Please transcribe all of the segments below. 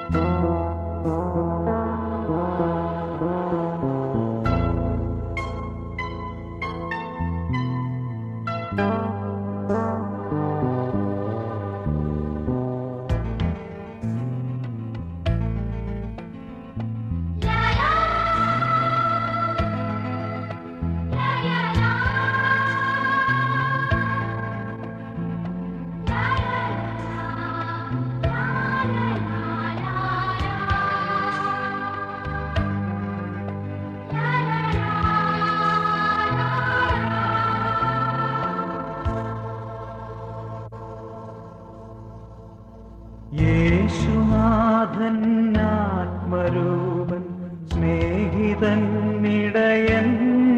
യേശുനാഥൻ ആത്മരൂപൻ സ്നേഹിതൻ ഇടയൻ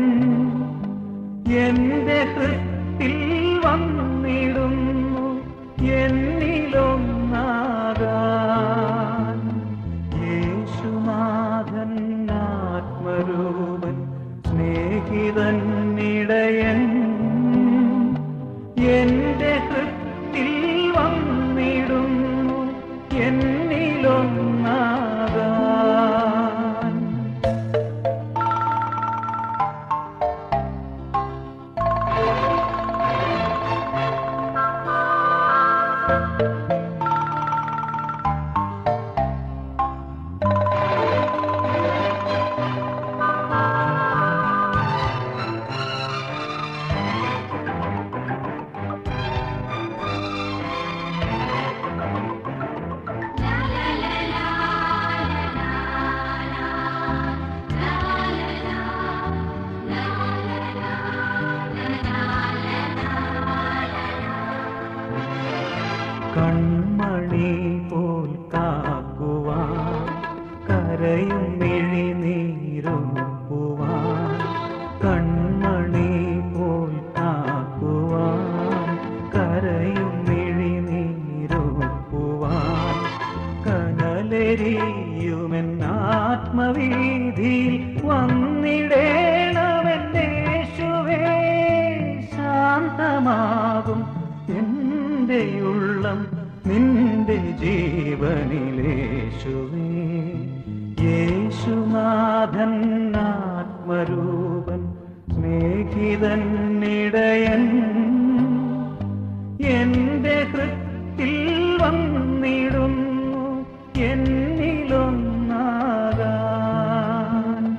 എന്റെ ഹൃത്തിൽ വന്നിടുന്നു എന്നിലൊന്നാകാൻ യേശുനാഥൻ ആത്മരൂപൻ സ്നേഹിതൻ ഇടയൻ എന്റെ ഹൃത്തിൽ വന്നിടുന്നു എന്നിലൊന്നാകാൻ കൺമണി പോൽ കാക്കുവാൻ കരയും മിഴിനീരൊപ്പുവാൻ കൺമണി പോൽ കാക്കുവാൻ കരയും മിഴിനീരൊപ്പുവാൻ കനലെരിയുമെൻ ആത്മവീതിയിൽ വന്നിടേണമെന്നേശുവേ ശാന്തമാകും എന്റെ ഉള്ളം നിന്റെ ജീവനിലേശുവേ യേശുനാഥൻ ആത്മരൂപൻ സ്നേഹിതൻ ഇടയൻ എന്റെ ഹൃത്തിൽ വന്നിടുന്നു എന്നിലൊന്നാകാൻ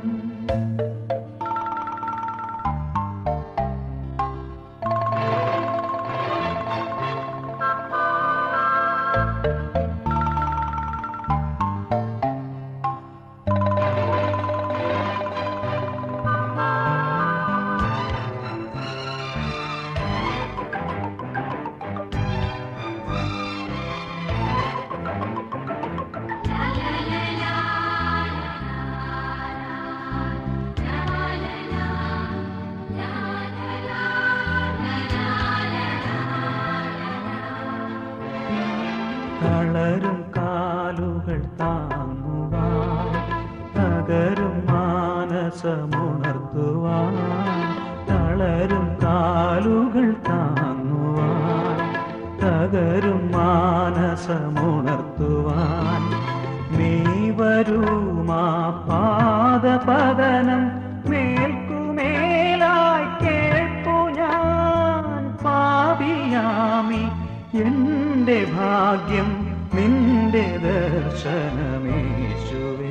തളരും കാലുകൾ താങ്ങുവാൻ തകരും മാനസമുണർത്തുവാൻ തളരും കാലുകൾ താങ്ങുവാൻ തകരും മാനസമുണർത്തുവാൻ നീ വരൂ മാ പാദപതനം മേൽക്കുമേലായി കേൾപ്പു ഞാൻ പാപിയാമി എന്റെ ഭാഗ്യം നിന്റെ ദർശനമേശുവേ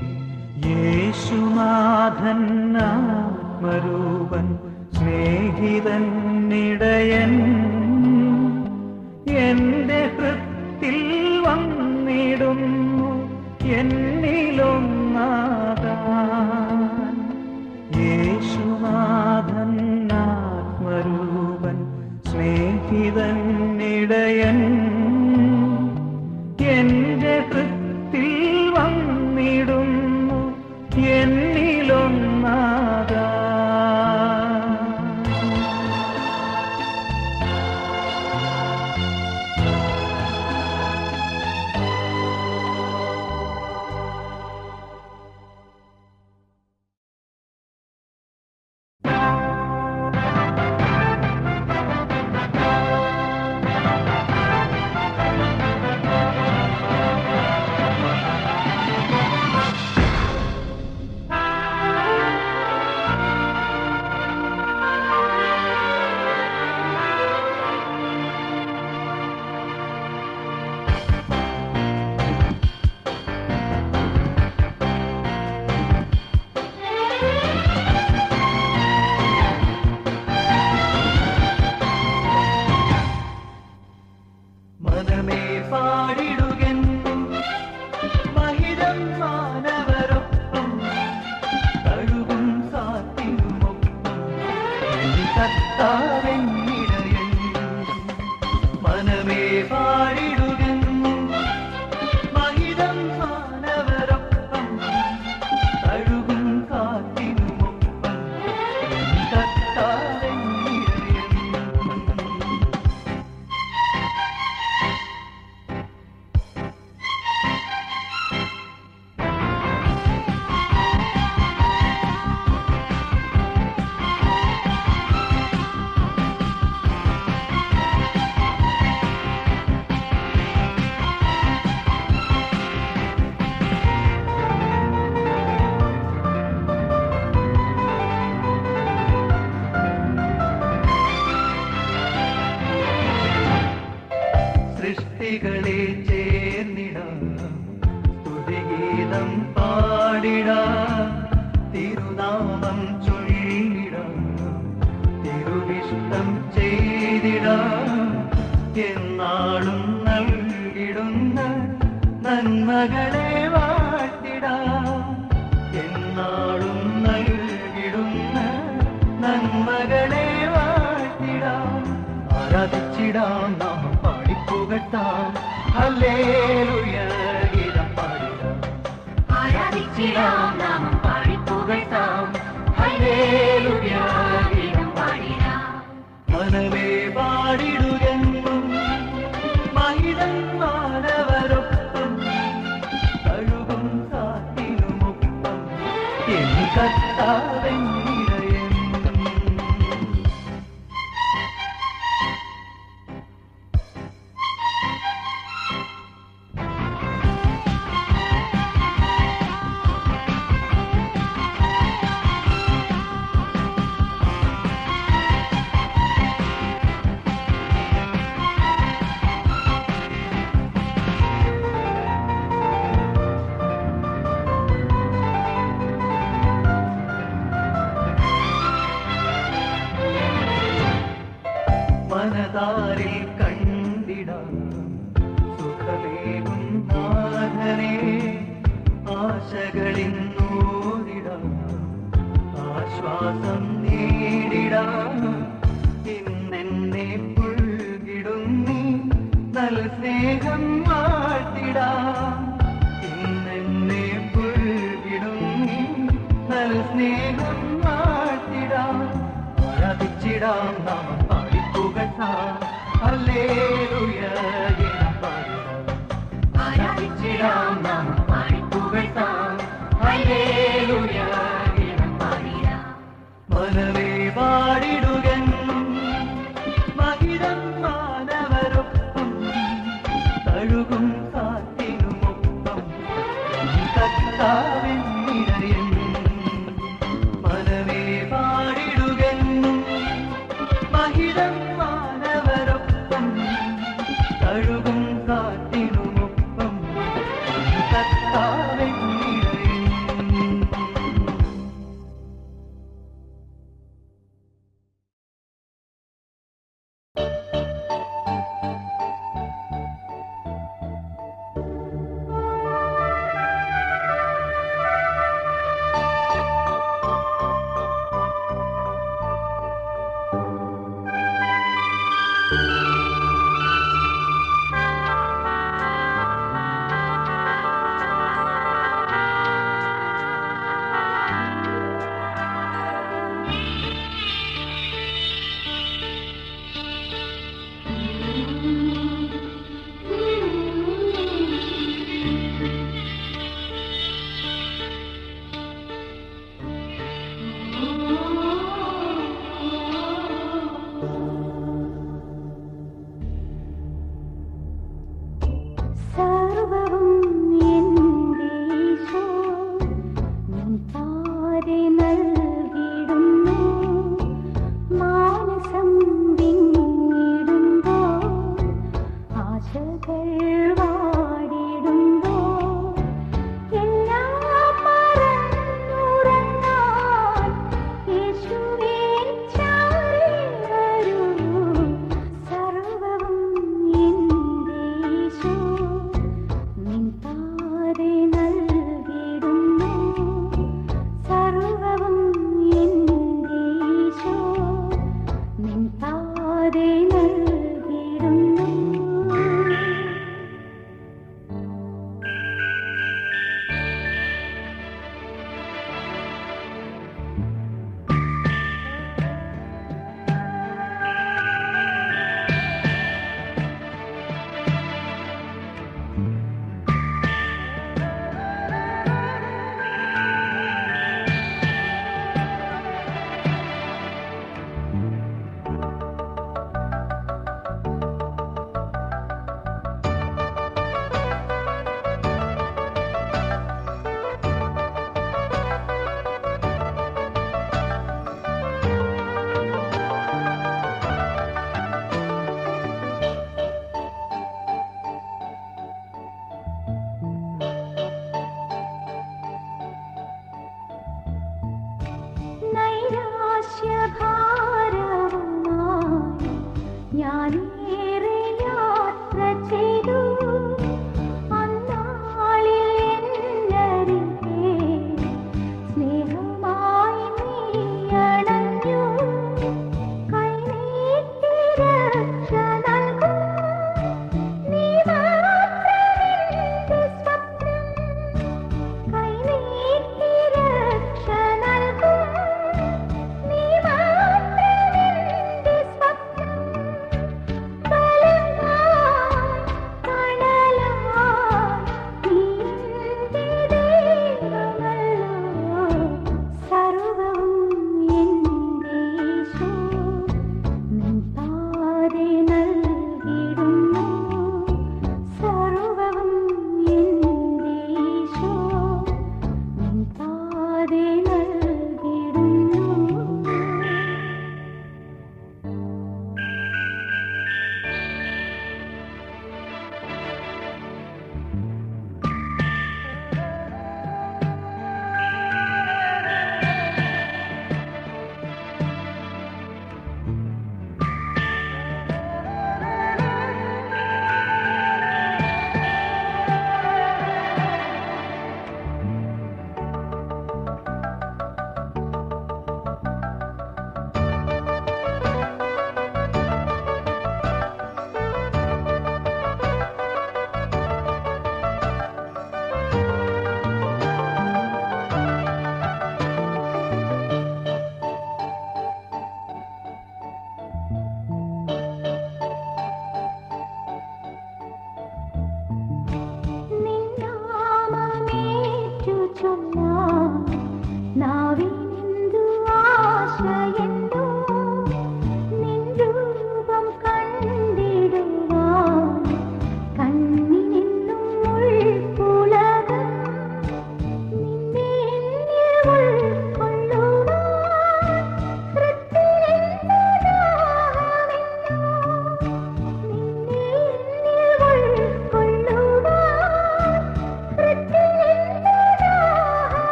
യേശുനാഥൻ ആത്മരൂപൻ സ്നേഹിതൻ ഇടയൻ എന്റെ ഹൃത്തിൽ വന്നിടുന്നു എന്നിലൊന്നാകാൻ യേശുനാഥൻ ആത്മരൂപൻ സ്നേഹിതൻ ഇടയൻ എന്റെ ഹൃത്തിൽ വന്നിടുന്നു എന്നിലൊന്നാകാൻ മനമേ പാടിടുകെന്നും മഹിതം മാനവരൊപ്പം കഴുകും സാത്തിനുമൊപ്പം കർത്താവെന്നിടയൻ മനമേ പാടിടുകെന്നും മഹിതം മാനവരൊപ്പം കഴുകും കാത്തിനുമൊപ്പം കർത്താവെന്നിടയൻ സൃഷ്ടികളെ ചേർന്നിടാം സ്തുതിഗീതം പാടിടാം തിരുനാമം ചൊല്ലിടാം തിരുവിഷ്ടം ചെയ്തിടാം എന്നാളും നൽകിടുന്ന നന്മകളെ വാഴ്ത്തിടാം എന്നാളും നൽകിടുന്ന നന്മകളെ വാഴ്ത്തിടാം ആരാധിച്ചിടാം നാം പാടിപ്പുകട്ടാം ഹല്ലേലൂയ ഗീതം പാടിടാം ആരാധിച്ചിടാം നാമം പാടിപ്പുകഴ്ത്താം ഹല്ലേലൂയ ഗീതം പാടിടാം മനമേ പാടിടുകെന്നും മഹിതം മാനവരൊപ്പം കഴുകും കാത്തിനുമൊപ്പം എൻ കർത്താവെന്നിടയൻ മനതാരിൽ കണ്ടിടാം സുഖമേകും നാഥനെ ആശകളിൽ നൂറിടാം ആശ്വാസം നേടിടാം ഇന്നെന്നെ പുൽകിടുന്നി നൽ സ്നേഹം വാഴ്ത്തിടാം ഇന്നെന്നെ പുൽകിടുന്നി നൽ സ്നേഹം വാഴ്ത്തിടാം ആരാധിച്ചിടാം നാം പാടിപ്പുകട്ടാം ഹല്ലേലൂയ ഗീതം പാടിടാം ആരാധിച്ചിടാം നാമം പാടിപ്പുകഴ്ത്താം ഹല്ലേലൂയ ഗീതം പാടിടാം മനമേ പാടിടുകെന്നും മഹിതം മാനവരൊപ്പം തഴുകും കാത്തിനുമൊപ്പം കർത്താവെന്നിടയൻ മനമേ പാടിടുകെന്നും മഹിതം മാനവരൊപ്പം തഴുകും കാത്തിനുമൊപ്പം കർത്താവെന്നിടയൻ യേശുവേ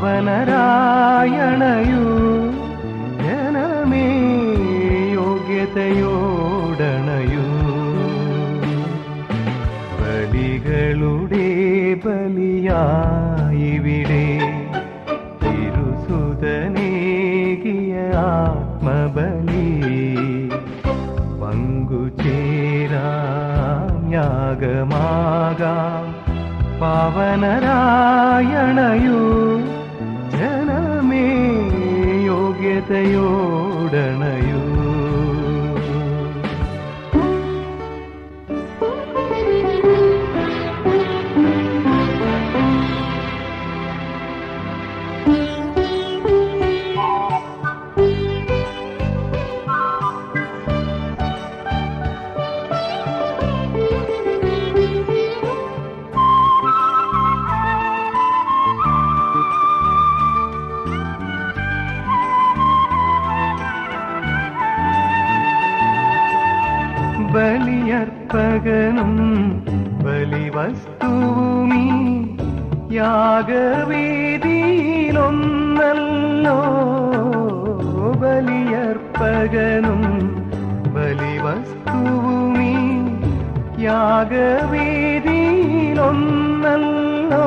പാവനരായണയൂ ജനമേ യോഗ്യതയോടണയൂ ബലികളുടെ ബലിയായിവിടെ തിരുസുതനേകിയ ആത്മബലി പങ്കുചേരാം യാഗമാകാം പാവനരായണയൂ ജനമേ യോഗ്യതയോടണയൂ ബലിയർപ്പകനും ബലിവസ്തുവുമീ യാഗവേദിയിലൊന്നല്ലോ ബലിയർപ്പകനും ബലിവസ്തുവുമീ യാഗവേദിയിലൊന്നല്ലോ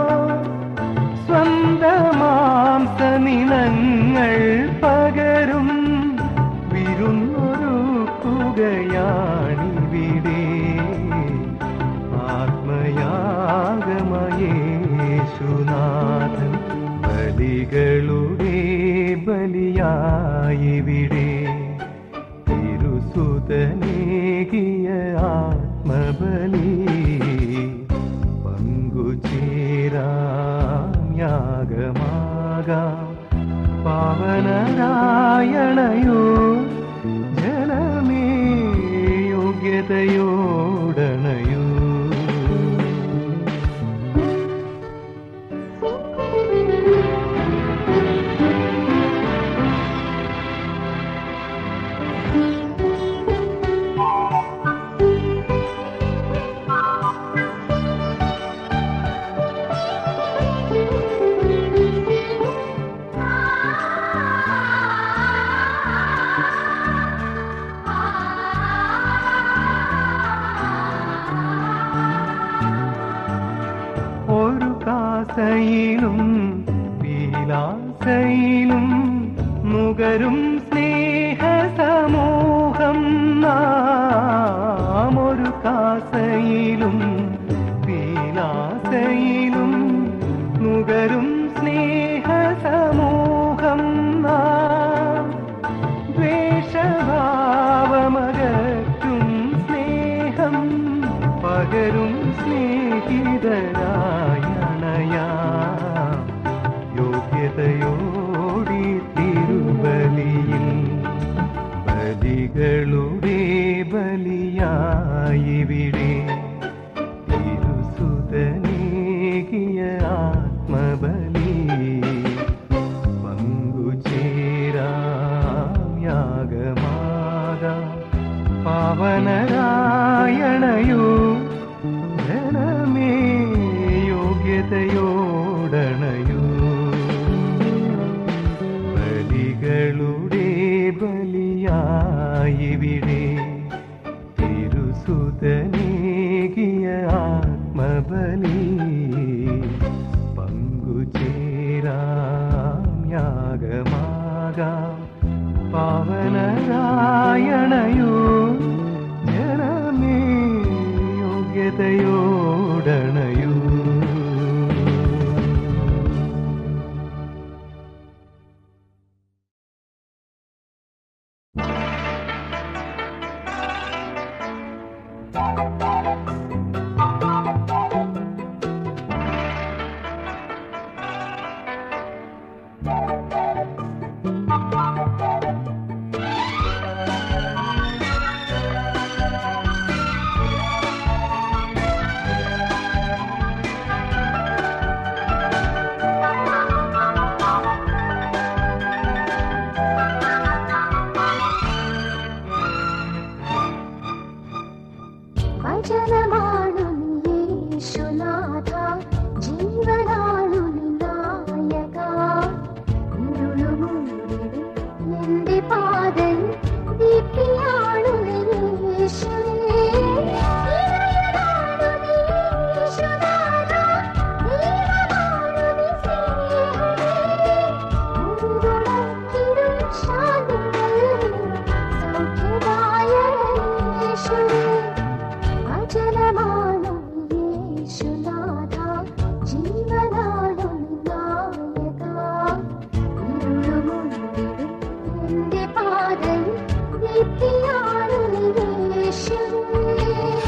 സ്വന്തമാംസനിനങ്ങൾ പകരും വിരുന്നൊരുക്കുകയാണിവിടെ ആത്മയാഗമയേശുനാഥൻ ബലികളുടെ ബലിയായിവിടെ തിരുസുതനേകിയ ആത്മബലി പങ്കുചേരാം യാഗമാകാം പാവനരായണയോ ജനമേ യോഗ്യതയോടണയോ ഒരു കാസയിലും വിലാസയിലും നുകരും സ്നേഹസമൂഹം നാം ഒരു കാസയിലും വിലാസയിലും നുകരും സ്നേഹസമൂഹം നാം ദ്വേഷഭാവമകറ്റും സ്നേഹം പകരും സ്നേഹിതരായണയാ യോഗ്യതയോടി തിരുബലിയിൽ ബലികളുടെ ബലിയായിവിടെ തിരുസുതനേകിയ ആത്മബലി പങ്കുചേരാം യാഗമാകാം പാവനരായണയോ ജനമേ യോഗ്യതയോടണയോ ബലികളുടെ ബലിയായിവിടെ തിരുസുതനേകിയ ആത്മബലി പങ്കുചേരാം യാഗമാകാം പാവനരായണയോ ജനമേ യോഗ്യതയോടണയോ വചനമാണു നീ യേശുനാഥ ജീവനാണു നീ നായക ദീപ്തിയാണു നീ യേശുവേ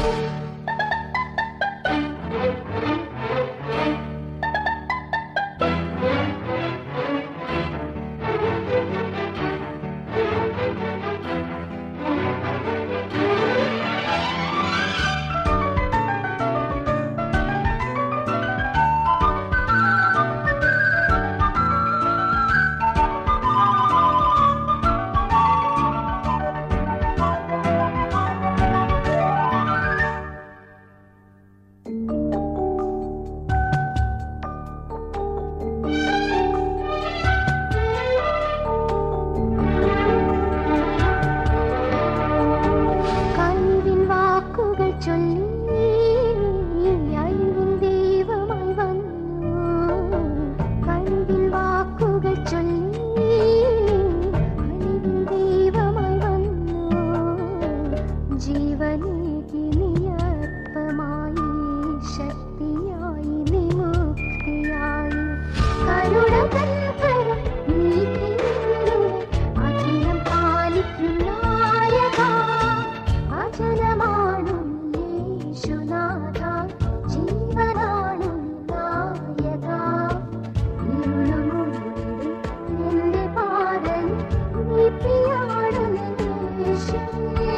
കൽവിൻ വാക്കുകൾ ചൊല്ലി അഴിവിൻ ദൈവമായി വന്നു കൽവിൻ വാക്കുകൾ ചൊല്ലി അഴിവിൻ ദൈവമായി വന്നു ജീവനേകി നിയർപ്പമായി ശക്തിയായി നിമുക്തിയായി കരുണതൻ കരം നീട്ടിനിന്നു അഖിലം പാലിക്കും നായക അചലമാണു യേശുനാഥ ജീവനാണു നായക ഇരുളുമുള്ളിൽ എന്റെ പാദം ദീപ്തിയാണു യേശുവേ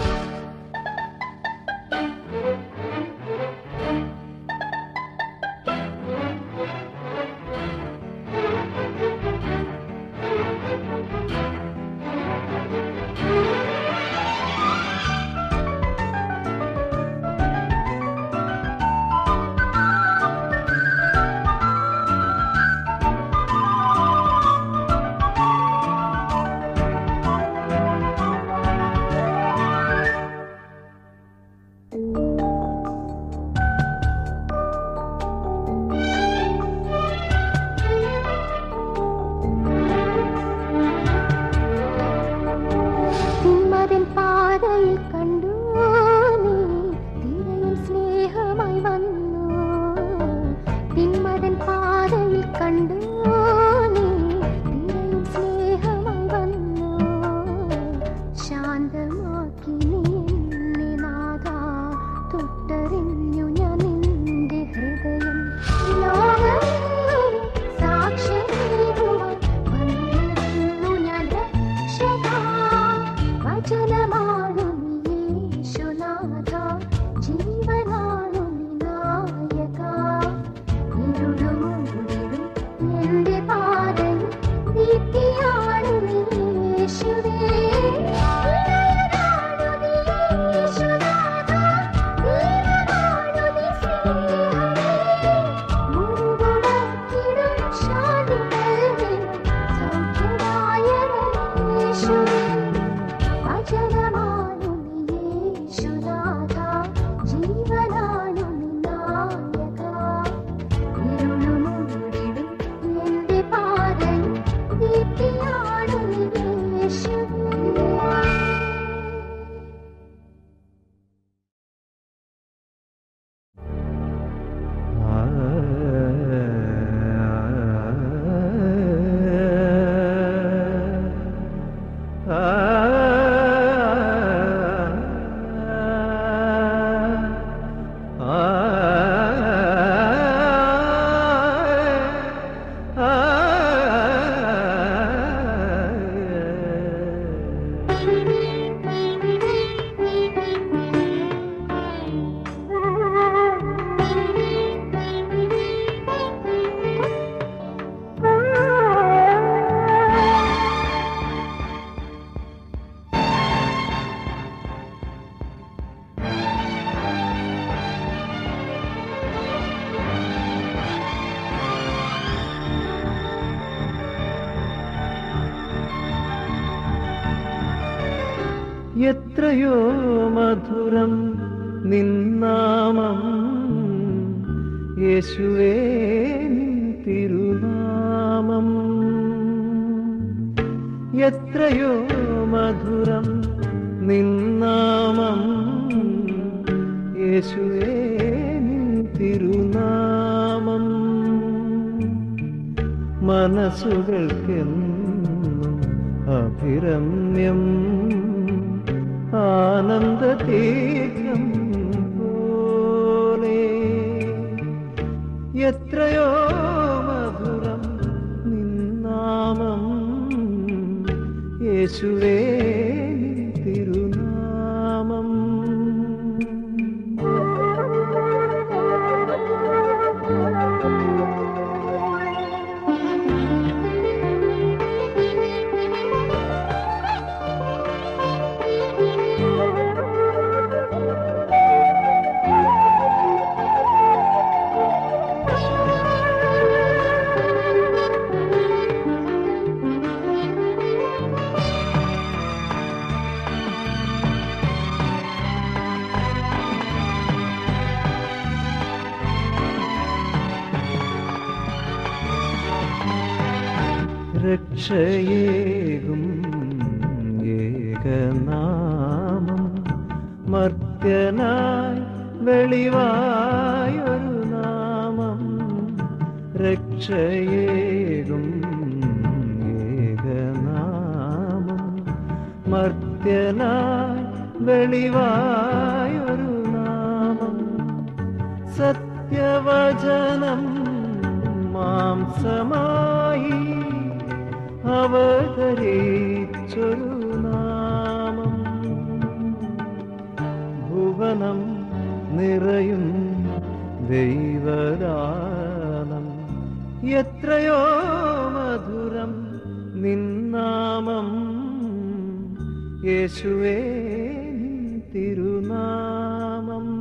തിന്മതൻ പാതയിൽ കണ്ടു നീ തിരയിൽ സ്നേഹമായി വന്നു തിന്മതൻ പാതയിൽ കണ്ടു നീ തിരയിൽ സ്നേഹമായി വന്നു ശാന്തമാക്കി നീ എന്നെ നാഥ തൊട്ടറിഞ്ഞു ഞാൻ നിന്റെ ഹൃദയം ലോകമെങ്ങും സാക്ഷ്യമേകുവാൻ വന്നിരുന്നു ഞാൻ രക്ഷകാ വചനമാണു നീ യേശുനാഥ ജീവനാണു നീ നായക ഇരുളുമൂടിടും എന്റെ പാതയിൽ ദീപ്തിയാണു നീ യേശുവേ ഇളയനാണു നീ യേശുനാഥ ദൈവമാണു നീ സ്നേഹമേ മുൻപുടക്കിടും ശാന്തി നൽകിടും സൗഖ്യദായകൻ യേശുവേ അജലമാണു നീ യേശുനാഥ ജീവനാണു നീ നായക ഇരുളുമൂടിടും എന്റെ പാതയിൽ ദീപ്തിയാണു നീ യേശുവേ എത്രയോ മധുരം നിന്നാമം യേശുവേ നിൻ തിരുനാമം എത്രയോ മധുരം നിന്നാമം യേശുവേ നിൻ തിരുനാമം മനസ്സുകൾക്കെന്നും അഭിരമ്യം ആനന്ദ തീർത്ഥം പോലെ എത്രയോ മധുരം നിന്നാമം യേശുവേ നിൻ തിരുനാമം രക്ഷയേകും ഏകനാമം മർത്യനായി വെളിവായൊരു നാമം രക്ഷയേകും ഏകനാമം മർത്യനായി വെളിവായൊരു നാമം സത്യവചനം മാംസമായി അവതരിച്ചൊരു നാമം ഭുവനം നിറയും ദൈവദാനം എത്രയോ മധുരം നിന്നാമം യേശുവേ നിൻ തിരുനാമം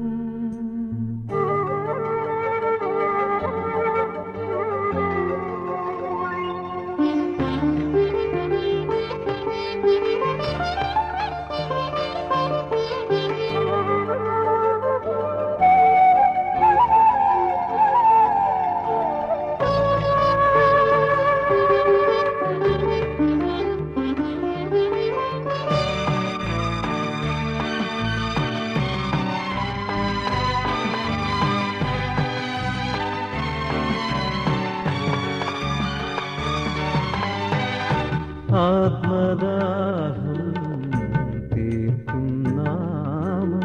ആത്മദാഹം തീർക്കും നാമം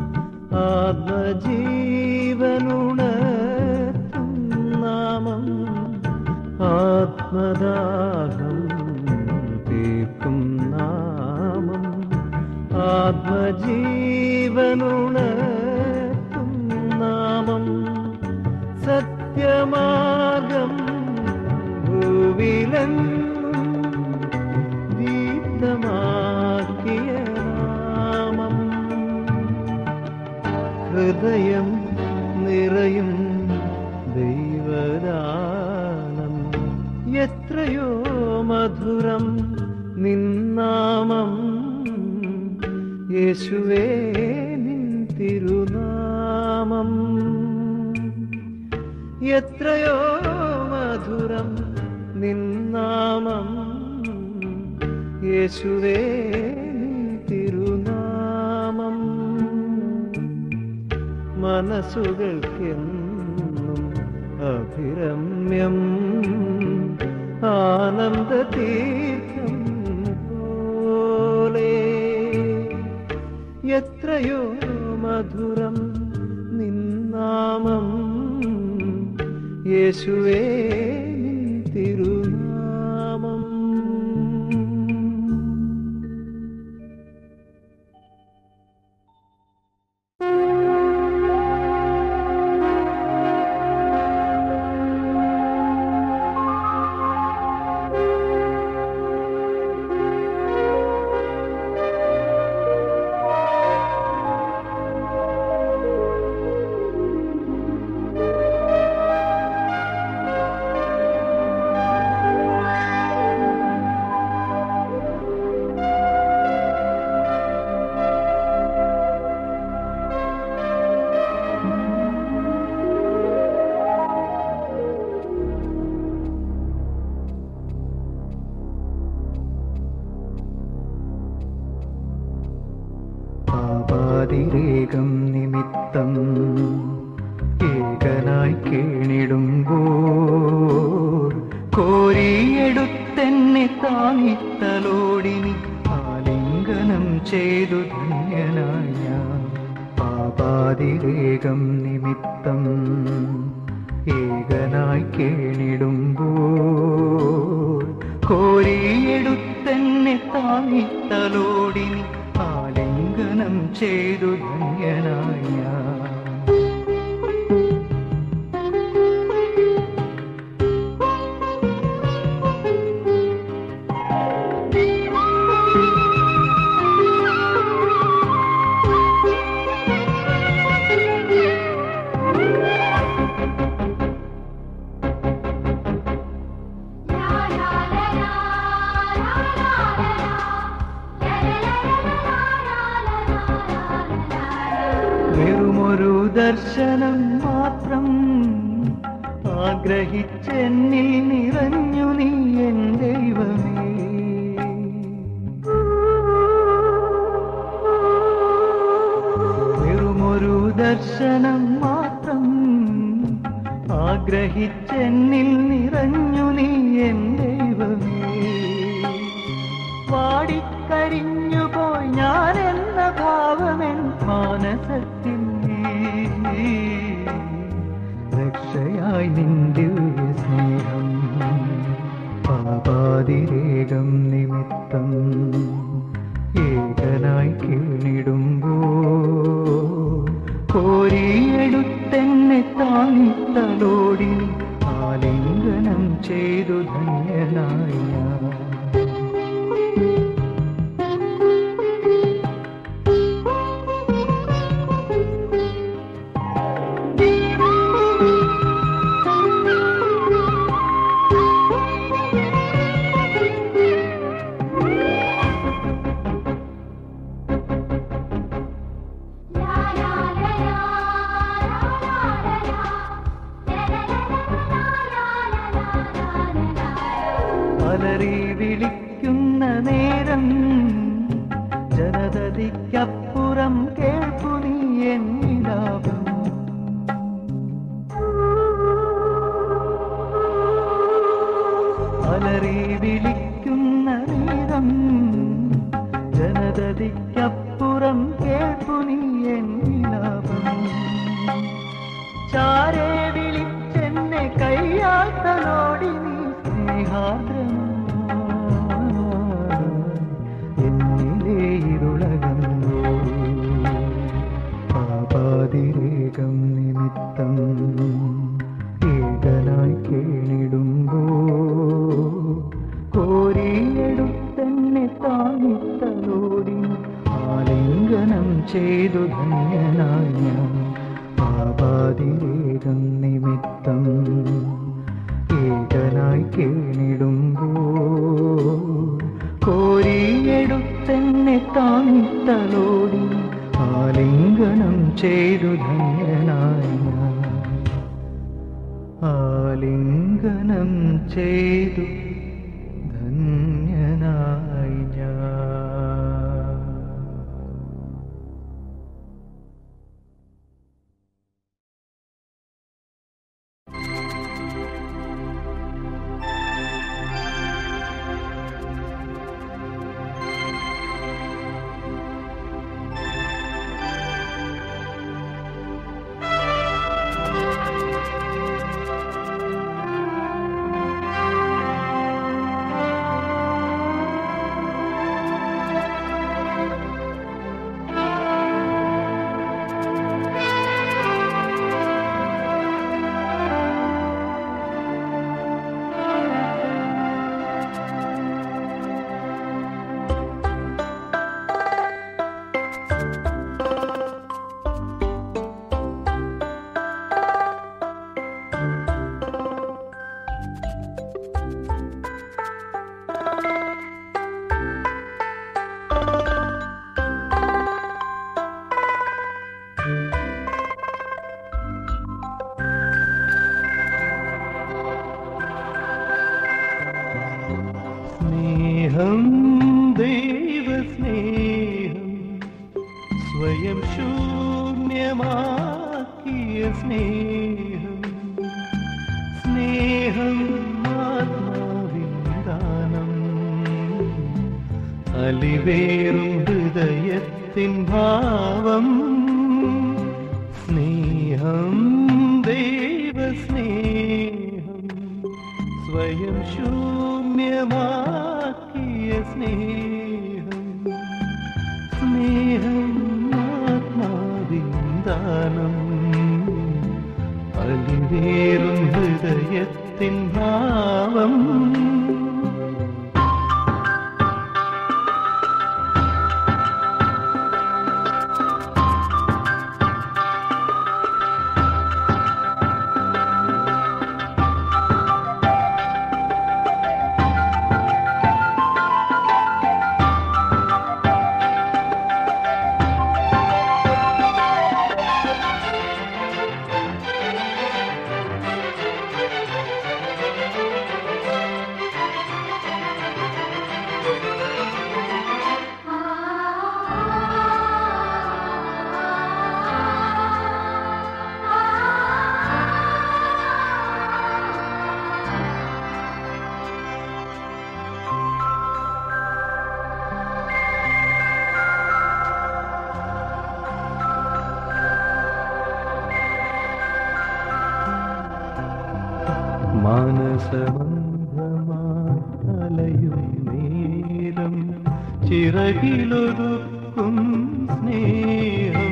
ആത്മജീവനുണർത്തും നാമം ആത്മദാഹം തീർക്കും നാമം ആത്മജീവനുണർത്തും നാമം സത്യമാർഗം ഭൂവിലെന്നും ദീപ്തമാക്കിയ നാമം ഹൃദയം നിറയും ദൈവദാനം എത്രയോ മധുരം നിന്നാമം യേശുവേ നിൻ തിരുനാമം എത്രയോ മധുരം നിന്നാമം യേശുവേ നിൻ തിരുനാമം മനസ്സുകൾക്കെന്നും അഭിരമ്യം ആനന്ദതീർത്ഥം പോലെ എത്രയോ മധുരം നിന്നാമം യേശുവേ നിൻ തിരുനാമം പാപാതിരേകം നിമിത്തം ഏകനായി കേണിടുമ്പോൾ കോരിയെടുത്തെന്നെ താങ്ങിത്തലോടിനി ആലിംഗനം ചെയ്തു ധന്യനായ ഞാൻ പാപാതിരേകം നിമിത്തം ഏകനായി കേണിടുമ്പോൾ കോരിയെടുത്തെന്നെ താങ്ങിത്തലോടി ആലിംഗനം ചെയ്തു ധന്യനായ ഞാൻ വെറുമൊരു ദർശനം മാത്രം ആഗ്രഹിച്ചെന്നിൽ നിറഞ്ഞു നീ എൻ ദൈവമേ വെറുമൊരു ദർശനം മാത്രം ആഗ്രഹിച്ചെന്നിൽ നിറഞ്ഞു നീ എൻ ദൈവമേ വാടിക്കരിഞ്ഞു പോയി ഞാൻ എന്ന ഭാവമെൻ മാനസത്തിൽ രക്ഷയായി നിന്റെ സ്നേഹം പാപാതിരേകം നിമിത്തം ഏകനായി കീണിടുമ്പോ കോരിയെടുത്തെന്നെ താങ്ങിത്തലോടി ആലിംഗനം ചെയ്തു ധന്യനായി ഞാൻ അലറി വിളിക്കുന്ന നേരം ജനതതിക്കപ്പുറം കേൾപ്പു നീ എന്നിലാപം അലറി വിളിക്കുന്ന നേരം ജനതതിക്കപ്പുറം കേൾപ്പു നീ എന്നിലാപം ചാരേ വിളിച്ചെന്നെ കയ്യാത്തലോടി നീ സ്നേഹാദ്രമായി എന്നിലെ ഇരുളകന്നു പാപാതിരേകം നിമിത്തം ഏകനായി കേണിടുമ്പോ കോരിയെടുത്തെന്നെ താങ്ങിത്തലോടി ആലിംഗനം ചെയ്തു ധന്യനായ ഞാൻ പാപാതിരേകം നിമിത്തം ഏകനായി കേണിടുമ്പോ കോരിയെടുത്തെന്നെ താങ്ങിത്തലോടി ആലിംഗനം ചെയ്തു ധന്യനായ ഞാൻ ആലിംഗനം ചെയ്തു ധന്യനായി ഞാൻ സ്നേഹം ദൈവസ്നേഹം സ്വയം ശൂന്യമാക്കിയ സ്നേഹം സ്നേഹം ആത്മാവിൻ ദാനം അലിവേറും ഹൃദയ ഹൃദയത്തിൻ ഭാവം സ്നേഹം ദൈവസ്നേഹം സ്വയം ശൂന്യമാക്കിയ സ്നേഹം സ്നേഹം ആത്മാവിൻ ദാനം അലിവേറും ഹൃദയത്തിൻ ഭാവം മാനസമന്ധമാലയും നേരം ചിറകിലൊതുക്കും സ്നേഹം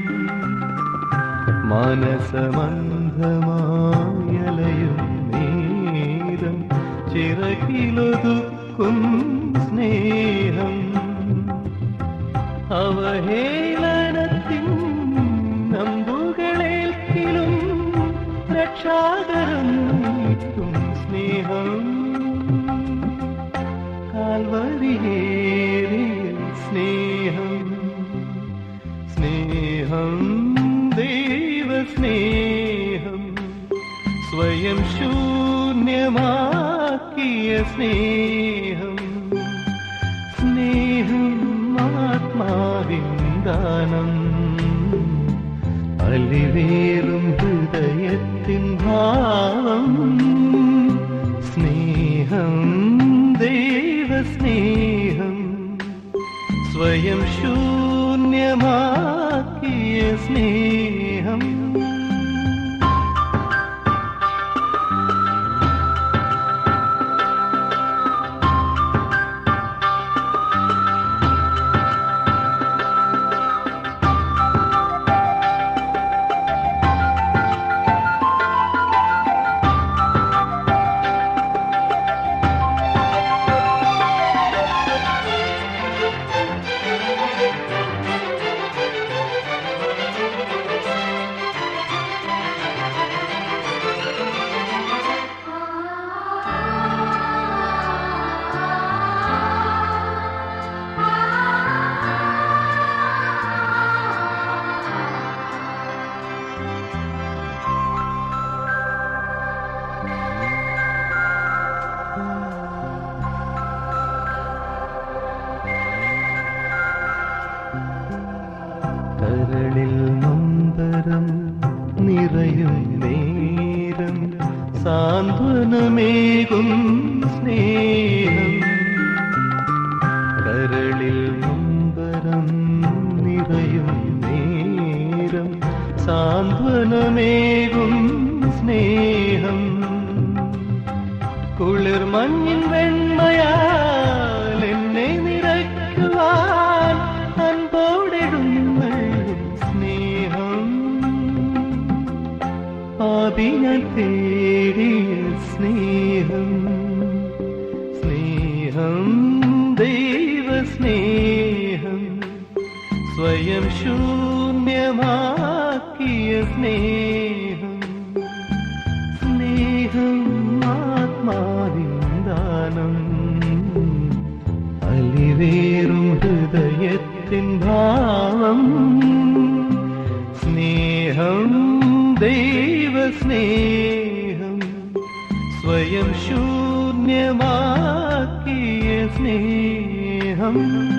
മാനസമന്ധമായലയും നേരം ചിറകിലൊതുക്കും സ്നേഹം അവഹേളനത്തിൻ നമ്പുകളേൽക്കിലും രക്ഷാകരം നീട്ടും സ്നേഹം കാൽവരിയേറിയ സ്നേഹം സ്നേഹം ദൈവസ്നേഹം സ്വയം ശൂന്യമാക്കിയ സ്നേഹം സ്നേഹം ആത്മാവിൻ ദാനം അലിവേറും ഹൃദയത്തിൻ ഭാവം സ്നേഹം ദൈവസ്നേഹം സ്വയം ശൂന്യമാക്കിയ സ്നേഹം കരളിൽ നൊമ്പരം നിറയും നേരം സാന്ത്വനമേകും സ്നേഹം കരളിൽ നൊമ്പരം നിറയും നേരം സാന്ത്വനമേകും സ്നേഹം കുളിർ മഞ്ഞിൻ വെണ്മയാൽ എന്നെ നിറയ്ക്കുവാൻ അൻപോടെഴുന്നള്ളും സ്നേഹം പാപിയാൽ തേടിയ സ്നേഹം സ്നേഹം ദൈവസ്നേഹം സ്വയം ശൂന്യമാക്കിയ സ്നേഹം സ്നേഹം ആത്മാവിൻ ദാനം അലിവേറും ഹൃദയത്തിൻ ഭാവം സ്നേഹം ദൈവസ്നേഹം സ്വയം ശൂന്യമാക്കിയ സ്നേഹം